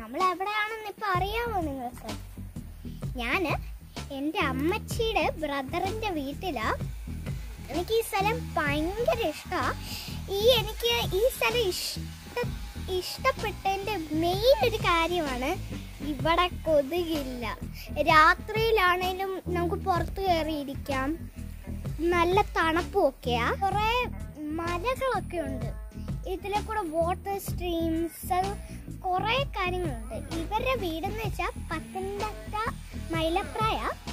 നമ്മൾ എവിടെയാണെന്ന് ഇപ്പൊ അറിയാമോ നിങ്ങൾക്ക് ഞാന് എൻ്റെ അമ്മച്ചിയുടെ ബ്രദറിന്റെ വീട്ടിലാ എനിക്ക് ഈ സ്ഥലം ഭയങ്കര ഇഷ്ടാ ഈ എനിക്ക് ഈ സ്ഥലം ഇഷ്ട ഇഷ്ടപ്പെട്ടതിന്റെ മെയിൻ ഒരു കാര്യമാണ് ഇവിടെ കൊതുകില്ല രാത്രിയിലാണേലും നമുക്ക് പുറത്ത് കയറിയിരിക്കാം നല്ല തണുപ്പും ഒക്കെയാ കുറെ മലകളൊക്കെ ഉണ്ട് ഇതിലെ കൂടെ വാട്ടർ സ്ട്രീംസ് കുറെ കാര്യങ്ങളുണ്ട് ഇവരുടെ വീടെന്ന് വെച്ചാൽ പത്തനംതിട്ട മൈലപ്രായ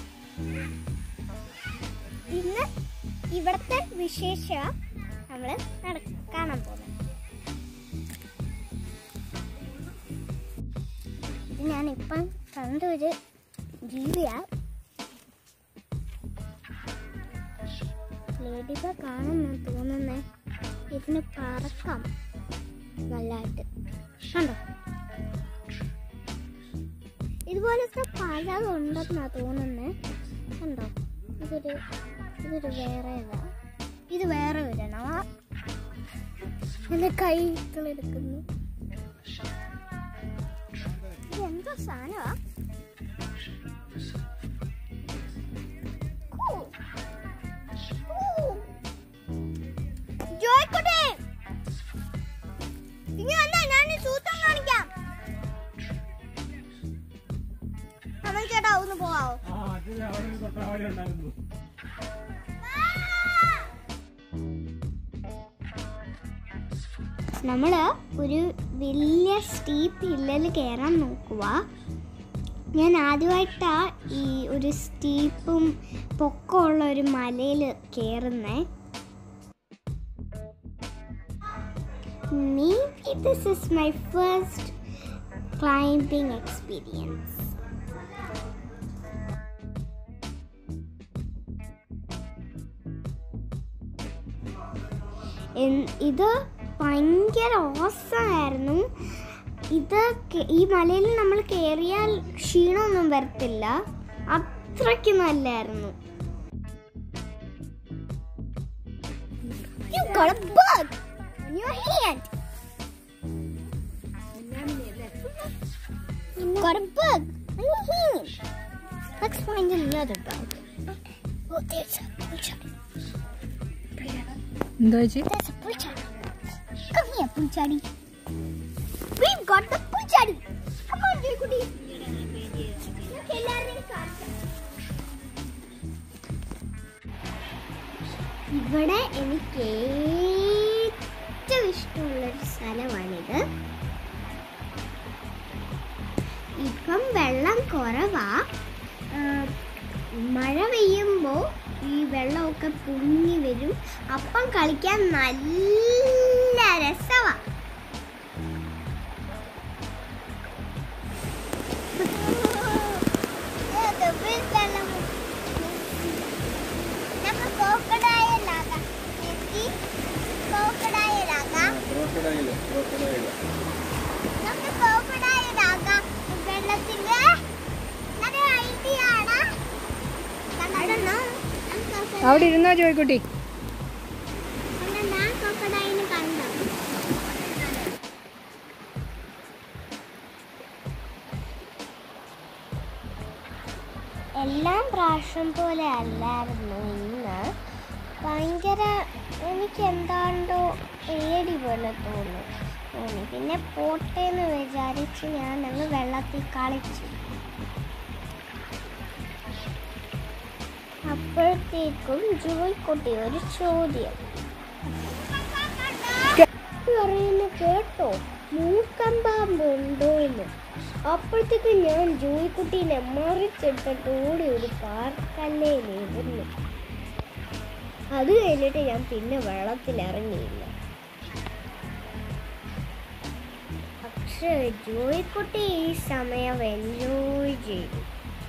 ഇന്ന് ഇവിടുത്തെ വിശേഷ നമ്മള് നട- കാണാൻ പോകുന്നത് ഇത് ഞാനിപ്പം കണ്ട ഒരു ജീവിയാ ലേഡിബ കാണുന്നു തോന്നുന്നേ ഇതിന് പറക്കാം നല്ലതായിട്ട് കണ്ടോ ഇതുപോലത്തെ പലതും ഉണ്ടെന്നാ തോന്നുന്നേ കണ്ടോ ഇതൊരു ഇതൊരു വേറെ ഇതാ ഇത് വേറെ ഒരെണ്ണമാ എന്റെ കൈകളെടുക്കുന്നു ഇത് എന്തോ സാധനമാ Cool. Cool. ജോയ്ക്കുട്ടി ഇനി വന്നാ ഞാൻ സൂത്രം കാണിക്കാം അമൽ ചേട്ടാ ഒന്ന് പോവാവോ നമ്മൾ ഒരു വലിയ സ്റ്റീപ്പ് ഹില്ലിൽ കയറാൻ നോക്കുക ഞാൻ ആദ്യമായിട്ടാ ഈ ഒരു സ്റ്റീപ്പും പൊക്കമുള്ള ഒരു മലയിൽ കയറുന്നേ Maybe this is my first climbing experience. എൻ- ഇത് ഭയങ്കര ഓസമായിരുന്നു ഇത് കെ- ഈ മലയിൽ നമ്മൾ കയറിയാൽ ക്ഷീണമൊന്നും വരത്തില്ല അത്രയ്ക്ക് നല്ലായിരുന്നു You got a bug on your hand. You got a bug on your hand. Let's find another bug. Oh, there's a bullseye. എന്തോ ചേച്ചി There's a bullseye. Come here, bullseye. We've got the bullseye. Come on, Jaykuti. എല്ലാവരെയും കാണിക്കാം ഇവിടെ എനിക്ക് ഏറ്റവും ഇഷ്ടമുള്ളൊരു സ്ഥലമാണിത് ഇപ്പം വെള്ളം കുറവാ ആ, മഴ പെയ്യുമ്പോൾ ഈ വെള്ളമൊക്കെ പൊങ്ങി വരും അപ്പം കളിക്കാൻ നല്ല രസമാ നമുക്ക് ക്രോക്കഡൈലാകാം ക്രോക്കഡൈലാകാം ക്രോക്കഡൈല് ക്രോക്കഡൈല് നമുക്ക് ക്രോക്കഡൈലാകാം വെള്ളത്തില് നല്ല ഐഡിയ ആണ് കണ്ടോ അവിടെ ഇരുന്നോ ജോയ്ക്കുട്ടി ഞാൻ ക്രോക്കഡൈലിനെ കണ്ടോ എല്ലാം പ്രാവശ്യം പോലെ അല്ലായിരുന്നു ഇന്ന് ഭയങ്കര എനിക്ക് എന്താണ്ടോ പേടി പോലെ തോന്നി തോന്നി പിന്നെ പോട്ടേന്ന് വിചാരിച്ച് ഞാൻ അങ്ങ് വെള്ളത്തിൽ കളിച്ചു അപ്പോഴത്തേക്കും ജോയ്ക്കുട്ടി ഒരു ചോദ്യം പറയുന്ന കേട്ടോ മൂക്കമ്പാമ്പുണ്ടോന്ന് അപ്പോഴത്തേക്ക് ഞാൻ ജോയിക്കുട്ടീനെ മറിച്ചിട്ടിട്ട് ഓടി ഒരു പാർക്കല്ലേലിരുന്നു അത് കഴിഞ്ഞിട്ട് ഞാൻ പിന്നെ വെള്ളത്തിൽ ഇറങ്ങിയില്ല പക്ഷേ ജോയിക്കുട്ടി ഈ സമയം എൻജോയ് ചെയ്തു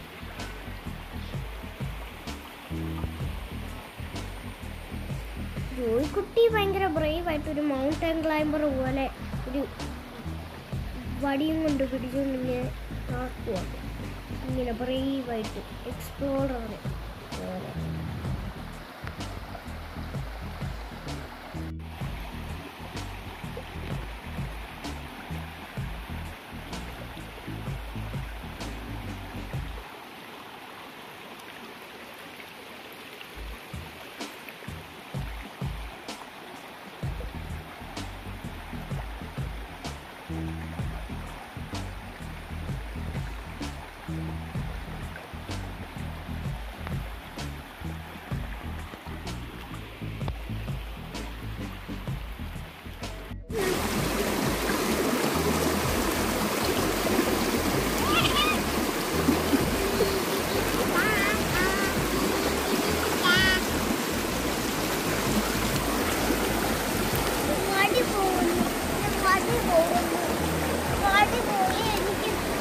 ജോയിക്കുട്ടി ഭയങ്കര ബ്രേവ് ആയിട്ട് ഒരു മൗണ്ടൻ ക്ലൈംബർ പോലെ ഒരു വടിയും കൊണ്ട് പിടിച്ചുകൊണ്ട് ഇങ്ങനെ ആക്കുക ഇങ്ങനെ ബ്രേവായിട്ട് എക്സ്പ്ലോറർ പോലെ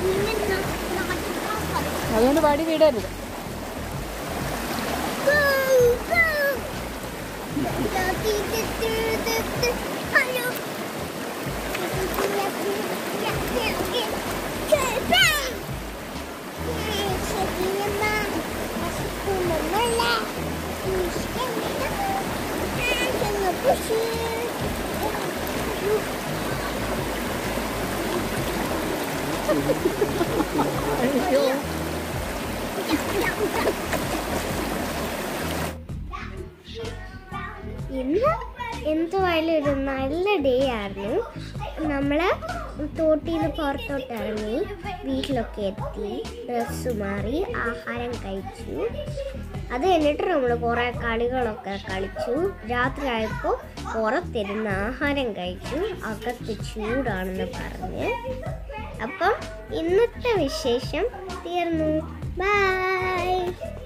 അതുകൊണ്ട് പാടി വിടരുത് അയ്യോ ഇന്ന് എന്തുവായാലും ഒരു നല്ല ഡേ ആയിരുന്നു നമ്മൾ തോട്ടിൽ നിന്ന് പുറത്തോട്ട് ഇറങ്ങി വീട്ടിലൊക്കെ എത്തി ഡ്രസ്സ് മാറി ആഹാരം കഴിച്ചു അത് കഴിഞ്ഞിട്ട് നമ്മൾ കുറേ കളികളൊക്കെ കളിച്ചു രാത്രി ആയപ്പോൾ പുറത്തിരുന്ന് ആഹാരം കഴിച്ചു അകത്ത് ചൂടാണെന്ന് പറഞ്ഞ് അപ്പം ഇന്നത്തെ വിശേഷം തീർന്നു ബൈ